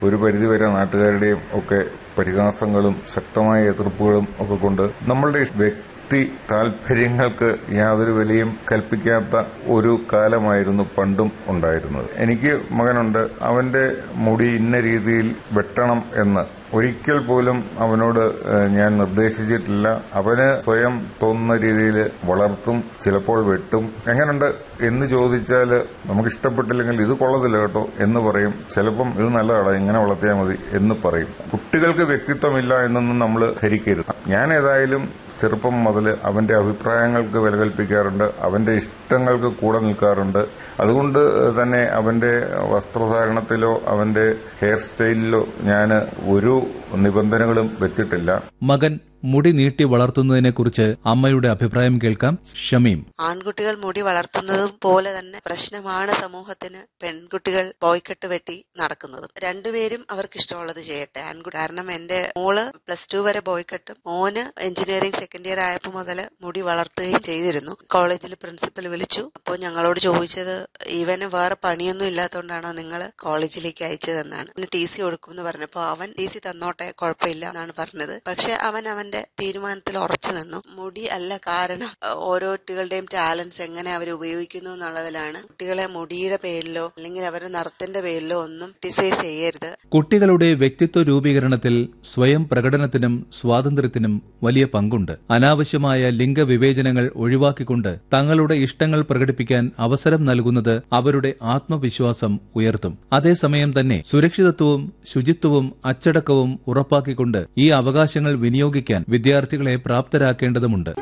ഒരു പരിധിവരെ നാട്ടുകാരുടെയും ഒക്കെ പരിഹാസങ്ങളും ശക്തമായ എതിർപ്പുകളും ഒക്കെ കൊണ്ട് നമ്മളുടെ വ്യക്തി താല്പര്യങ്ങൾക്ക് യാതൊരു വിലയും കൽപ്പിക്കാത്ത ഒരു കാലമായിരുന്നു പണ്ടും ഉണ്ടായിരുന്നത് എനിക്ക് മകനുണ്ട് അവന്റെ മുടി ഇന്ന രീതിയിൽ വെട്ടണം എന്ന് ഒരിക്കൽ പോലും അവനോട് ഏഹ്, ഞാൻ നിർദ്ദേശിച്ചിട്ടില്ല അവന് സ്വയം തോന്നുന്ന രീതിയിൽ വളർത്തും ചിലപ്പോൾ വെട്ടും എങ്ങനെയുണ്ട് എന്ന് ചോദിച്ചാൽ നമുക്ക് ഇഷ്ടപ്പെട്ടില്ലെങ്കിൽ ഇത് കൊള്ളത്തില്ല കേട്ടോ എന്ന് പറയും ചിലപ്പം ഇത് നല്ലതാണ് ഇങ്ങനെ വളർത്തിയാൽ മതി എന്ന് പറയും കുട്ടികൾക്ക് വ്യക്തിത്വമില്ല എന്നൊന്നും നമ്മൾ ധരിക്കരുത് ഞാൻ ഏതായാലും ചെറുപ്പം മുതൽ അവന്റെ അഭിപ്രായങ്ങൾക്ക് വില കൽപ്പിക്കാറുണ്ട് അവന്റെ ഇഷ്ടങ്ങൾക്ക് കൂടെ നിൽക്കാറുണ്ട് അതുകൊണ്ട് തന്നെ അവന്റെ വസ്ത്രധാരണത്തിലോ അവന്റെ ഹെയർ സ്റ്റൈലിലോ ഞാൻ ഒരു നിബന്ധനകളും വെച്ചിട്ടില്ല മകൻ മുടി നീട്ടി വളർത്തുന്നതിനെക്കുറിച്ച് അമ്മയുടെ അഭിപ്രായം കേൾക്കാം ഷമീം ആൺകുട്ടികൾ മുടി വളർത്തുന്നതും പോലെ തന്നെ പ്രശ്നമാണ് സമൂഹത്തിന് പെൺകുട്ടികൾ ബോയ്ക്കെട്ട് വെട്ടി നടക്കുന്നതും രണ്ടുപേരും അവർക്ക് ഇഷ്ടമുള്ളത് ചെയ്യട്ടെ ആൺകുട്ടി കാരണം എന്റെ മോള് പ്ലസ് ടു വരെ ബോയ്ക്കെട്ടും മോന് എഞ്ചിനീയറിംഗ് സെക്കൻഡ് ഇയർ ആയപ്പോൾ മുതൽ മുടി വളർത്തുകയും ചെയ്തിരുന്നു കോളേജിൽ പ്രിൻസിപ്പൽ വിളിച്ചു അപ്പോൾ ഞങ്ങളോട് ചോദിച്ചത് ഇവന് വേറെ പണിയൊന്നും ഇല്ലാത്തതുകൊണ്ടാണോ നിങ്ങൾ കോളേജിലേക്ക് അയച്ചതെന്നാണ് അവന് ടി സി കൊടുക്കുമെന്ന് പറഞ്ഞപ്പോൾ അവൻ ടി സി തന്നോട്ടെ കുഴപ്പമില്ല എന്നാണ് പറഞ്ഞത് പക്ഷെ അവൻ അവന്റെ തീരുമാനത്തിൽ ഉറച്ചു നിന്നു മുടി അല്ല കാരണം അഹ് ഓരോ കുട്ടികളുടെയും ടാലൻസ് എങ്ങനെ അവർ ഉപയോഗിക്കുന്നു എന്നുള്ളതിലാണ് കുട്ടികളെ മുടിയുടെ പേരിലോ അല്ലെങ്കിൽ അവരുടെ നിറത്തിന്റെ പേരിലോ ഒന്നും ഡിസൈസ് ചെയ്യരുത് കുട്ടികളുടെ വ്യക്തിത്വ രൂപീകരണത്തിൽ സ്വയം പ്രകടനത്തിനും സ്വാതന്ത്ര്യത്തിനും വലിയ പങ്കുണ്ട് അനാവശ്യമായ ലിംഗവിവേചനങ്ങൾ ഒഴിവാക്കിക്കൊണ്ട് തങ്ങളുടെ ഇഷ്ടങ്ങൾ പ്രകടിപ്പിക്കാൻ അവസരം നൽകുന്നത് അവരുടെ ആത്മവിശ്വാസം ഉയർത്തും അതേസമയം തന്നെ സുരക്ഷിതത്വവും ശുചിത്വവും അച്ചടക്കവും ഉറപ്പാക്കിക്കൊണ്ട് ഈ അവകാശങ്ങൾ വിനിയോഗിക്കാൻ വിദ്യാർത്ഥികളെ പ്രാപ്തരാക്കേണ്ടതുണ്ട്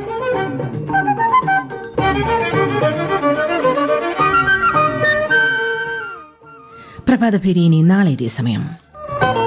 പ്രഭാതഭേരി ഇനി നാളെ ഇതേ സമയം